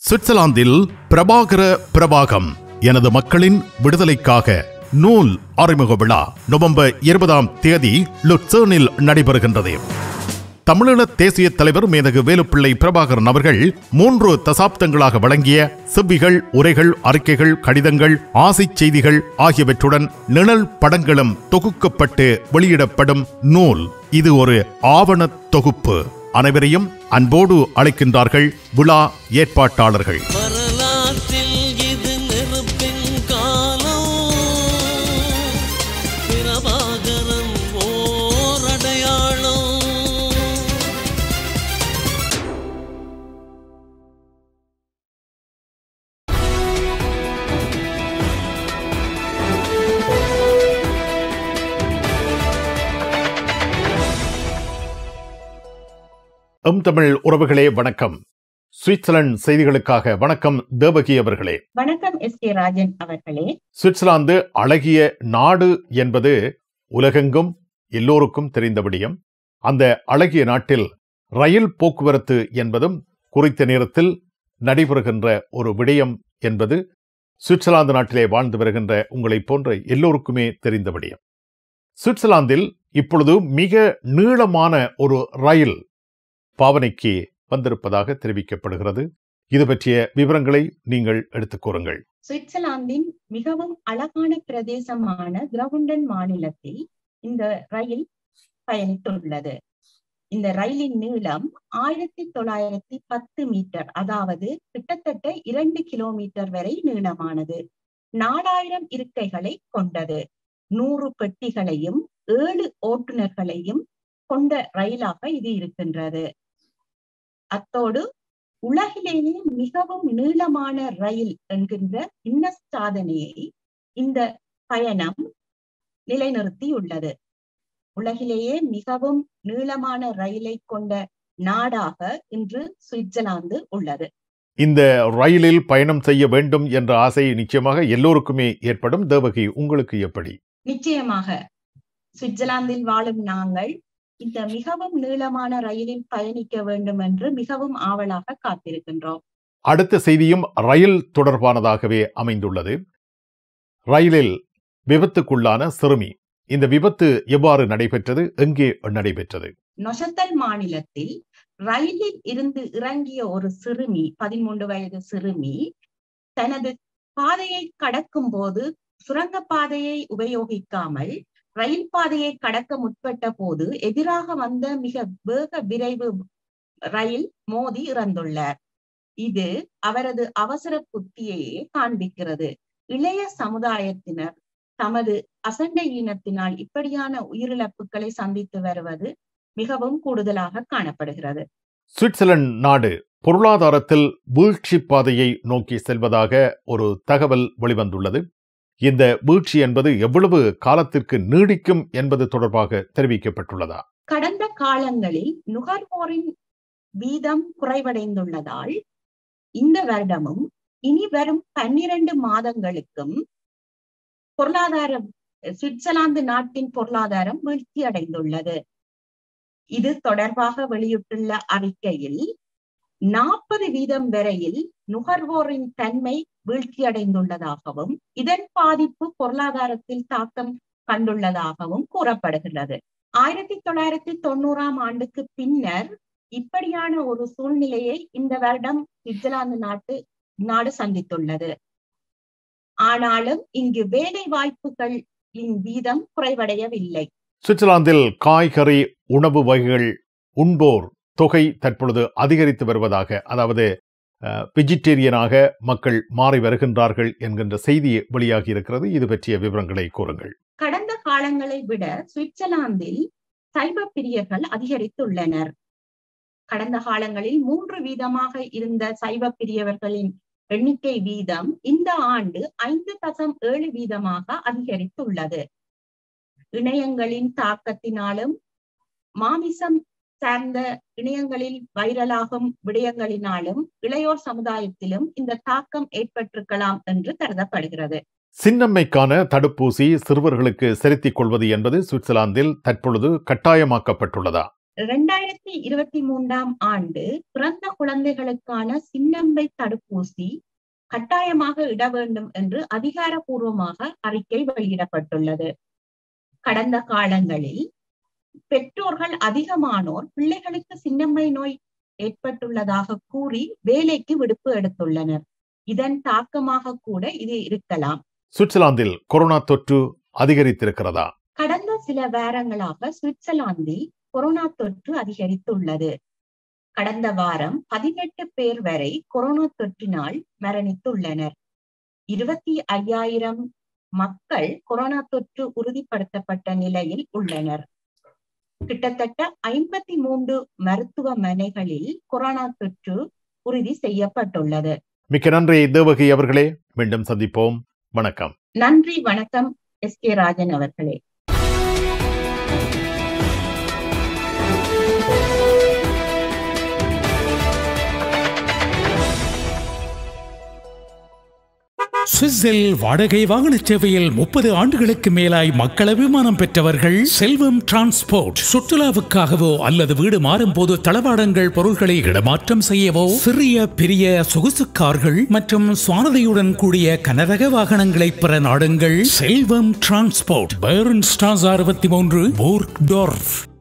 சுவிட்சர்லாந்தில் பிரபாகர பிரபாகம் எனது மக்களின் விடுதலைக்காக நூல் அறிமுக விழா நவம்பர் இருபதாம் தேதி லுட்சர்னில் நடைபெறுகின்றது தமிழீழ தேசிய தலைவர் மேதகு வேலுப்பிள்ளை பிரபாகரன் அவர்கள் மூன்று தசாப்தங்களாக வழங்கிய செவ்விகள் உரைகள் அறிக்கைகள் கடிதங்கள் ஆசைச் செய்திகள் ஆகியவற்றுடன் நிழல் படங்களும் தொகுக்கப்பட்டு வெளியிடப்படும் நூல் இது ஒரு ஆவணத் தொகுப்பு அனைவரையும் அன்போடு அழைக்கின்றார்கள் விழா ஏற்பாட்டாளர்கள் வரலாற்றில் இது நெருப்பின் காலம் பிரபாகரன் ஓர் அடையாளம் எம் தமிழ் உறவுகளே வணக்கம் சுவிட்சர்லாந்து செய்திகளுக்காக வணக்கம் தேவகி அவர்களே வணக்கம் எஸ் கே ராஜன் அவர்களே சுவிட்சர்லாந்து அழகிய நாடு என்பது உலகெங்கும் எல்லோருக்கும் தெரிந்த விடயம் அந்த அழகிய நாட்டில் ரயில் போக்குவரத்து என்பதும் குறித்த நேரத்தில் நடைபெறுகின்ற ஒரு விடயம் என்பது சுவிட்சர்லாந்து நாட்டிலே வாழ்ந்து வருகின்ற உங்களைப் போன்ற எல்லோருக்குமே தெரிந்த விடயம் சுவிட்சர்லாந்தில் இப்பொழுது மிக நீளமான ஒரு ரயில் பாவனைக்கு வந்திருப்பதாக தெரிவிக்கப்படுகிறது இது பற்றிய விவரங்களை நீங்கள் எடுத்துக் கூறுங்கள் சுவிட்சர்லாந்தின் மிகவும் அழகான பிரதேசமான கிரவுண்டன் மாநிலத்தில் இந்த ரயில் பயணித்துள்ளது இந்த ரயிலின் நீளம் ஆயிரத்தி தொள்ளாயிரத்தி பத்து மீட்டர் அதாவது கிட்டத்தட்ட இரண்டு கிலோமீட்டர் வரை நீளமானது நாலாயிரம் இருக்கைகளை கொண்டது நூறு பெட்டிகளையும் ஏழு ஓட்டுநர்களையும் கொண்ட ரயிலாக இது இருக்கின்றது அத்தோடு உலகிலேயே மிகவும் நீளமான ரயில் என்கின்ற இன்ன சாதனையை இந்த பயணம் நிலைநிறுத்தியுள்ளது உலகிலேயே மிகவும் நீளமான ரயிலை கொண்ட நாடாக இன்று சுவிட்சர்லாந்து உள்ளது இந்த ரயிலில் பயணம் செய்ய வேண்டும் என்ற ஆசை நிச்சயமாக எல்லோருக்குமே ஏற்படும் தேவகி உங்களுக்கு எப்படி நிச்சயமாக சுவிட்சர்லாந்தில் வாழும் நாங்கள் இந்த மிகவும் நீளமான ரயிலில் பயணிக்க வேண்டும் என்று மிகவும் ஆவலாக காத்திருக்கின்றோம் அடுத்த செய்தியும் ரயில் தொடர்பானதாகவே அமைந்துள்ளது ரயிலில் விபத்துக்குள்ளான சிறுமி இந்த விபத்து எவ்வாறு நடைபெற்றது எங்கே நடைபெற்றது நொசத்தல் மாநிலத்தில் ரயிலில் இருந்து இறங்கிய ஒரு சிறுமி பதிமூன்று வயது சிறுமி தனது பாதையை கடக்கும் போது சுரங்க பாதையை உபயோகிக்காமல் ரயில் பாதையை கடக்க முற்பட்ட போது எதிராக வந்த மிக வேக விரைவு ரயில் மோதி இறந்துள்ளார் இது அவரது அவசர புத்தியையே காண்பிக்கிறது இளைய சமுதாயத்தினர் தமது அசண்டை ஈனத்தினால் இப்படியான உயிரிழப்புகளை சந்தித்து வருவது மிகவும் கூடுதலாக காணப்படுகிறது சுவிட்சர்லாந்து நாடு பொருளாதாரத்தில் வீழ்ச்சி பாதையை நோக்கி செல்வதாக ஒரு தகவல் வெளிவந்துள்ளது இந்த வீழ்ச்சி என்பது எவ்வளவு காலத்திற்கு நீடிக்கும் என்பது தொடர்பாக தெரிவிக்கப்பட்டுள்ளதா கடந்த காலங்களில் நுகர்வோரின் வீதம் குறைவடைந்துள்ளதால் இந்த வருடமும் இனி வரும் பன்னிரண்டு மாதங்களுக்கும் பொருளாதார சுவிட்சர்லாந்து நாட்டின் பொருளாதாரம் வீழ்ச்சி அடைந்துள்ளது இது தொடர்பாக வெளியிட்டுள்ள அறிக்கையில் நாற்பது வீதம் வரையில் நுகர்வோரின் தன்மை வீழ்ச்சியடைந்துள்ளதாகவும் இதன் பாதிப்பு பொருளாதாரத்தில் தாக்கம் கண்டுள்ளதாகவும் கூறப்படுகிறது ஆயிரத்தி தொள்ளாயிரத்தி தொண்ணூறாம் ஆண்டுக்கு பின்னர் இப்படியான ஒரு சூழ்நிலையை இந்த வருடம் சுவிட்சர்லாந்து நாட்டு நாடு சந்தித்துள்ளது ஆனாலும் இங்கு வேலை வாய்ப்புகளின் வீதம் குறைவடையவில்லை சுவிட்சர்லாந்தில் காய்கறி உணவு வகைகள் உண்போர் தொகை தற்பொழுது அதிகரித்து வருவதாக அதாவது வெஜிடேரியனாக மக்கள் மாறி வருகின்றார்கள் என்கின்ற செய்தி வெளியாகி இருக்கிறது இது பற்றிய விவரங்களை கூறுங்கள் கடந்த காலங்களை விட சுவிட்சர்லாந்தில் சைவ பிரியர்கள் அதிகரித்துள்ளனர் கடந்த காலங்களில் மூன்று வீதமாக இருந்த சைவ பிரியவர்களின் எண்ணிக்கை வீதம் இந்த ஆண்டு ஐந்து தசம் ஏழு வீதமாக அதிகரித்துள்ளது இணையங்களின் தாக்கத்தினாலும் மாமிசம் சார்ந்த இணையங்களில் வைரலாகும் விடயங்களினாலும் இளையோர் சமுதாயத்திலும் இந்த தாக்கம் ஏற்பட்டிருக்கலாம் என்று கருதப்படுகிறது சின்னம்மைக்கான தடுப்பூசி சிறுவர்களுக்கு செலுத்திக் கொள்வது என்பது சுவிட்சர்லாந்தில் தற்பொழுது கட்டாயமாக்கப்பட்டுள்ளதா இரண்டாயிரத்தி இருபத்தி மூன்றாம் ஆண்டு பிறந்த குழந்தைகளுக்கான சின்னம்பை தடுப்பூசி கட்டாயமாக இட வேண்டும் என்று அதிகாரப்பூர்வமாக அறிக்கை வெளியிடப்பட்டுள்ளது கடந்த காலங்களில் பெற்றோர்கள் அதிகமானோர் பிள்ளைகளுக்கு சின்னம்மை நோய் ஏற்பட்டுள்ளதாக கூறி வேலைக்கு விடுப்பு எடுத்துள்ளனர் இதன் தாக்கமாக கூட இது இருக்கலாம் சுவிட்சர்லாந்தில் கொரோனா தொற்று அதிகரித்திருக்கிறதா கடந்த சில வாரங்களாக சுவிட்சர்லாந்தில் கொரோனா தொற்று அதிகரித்துள்ளது கடந்த வாரம் பதினெட்டு பேர் வரை கொரோனா தொற்றினால் மரணித்துள்ளனர் இருபத்தி ஐயாயிரம் மக்கள் கொரோனா தொற்று உறுதிப்படுத்தப்பட்ட நிலையில் உள்ளனர் கிட்டத்தட்ட ஐம்பத்தி மூன்று மருத்துவமனைகளில் கொரோனா தொற்று உறுதி செய்யப்பட்டுள்ளது மிக்க நன்றி தேவகி அவர்களே மீண்டும் சந்திப்போம் வணக்கம் நன்றி வணக்கம் எஸ் கே ராஜன் அவர்களே சுவிஸில் வாடகை வாகன சேவையில் முப்பது ஆண்டுகளுக்கு மேலாய் மக்கள் அபிமானம் பெற்றவர்கள் செல்வம் டிரான்ஸ்போர்ட் சுற்றுலாவுக்காகவோ அல்லது வீடு மாறும் போது தளவாடங்கள் பொருட்களை இடமாற்றம் செய்யவோ சிறிய பெரிய சொகுசு கார்கள் மற்றும் சுவாரதையுடன் கூடிய கனரக வாகனங்களை பெற நாடுங்கள் செல்வம் டிரான்ஸ்போர்ட் பேர்ன் ஸ்டாஸ் அறுபத்தி மூன்று போர்க்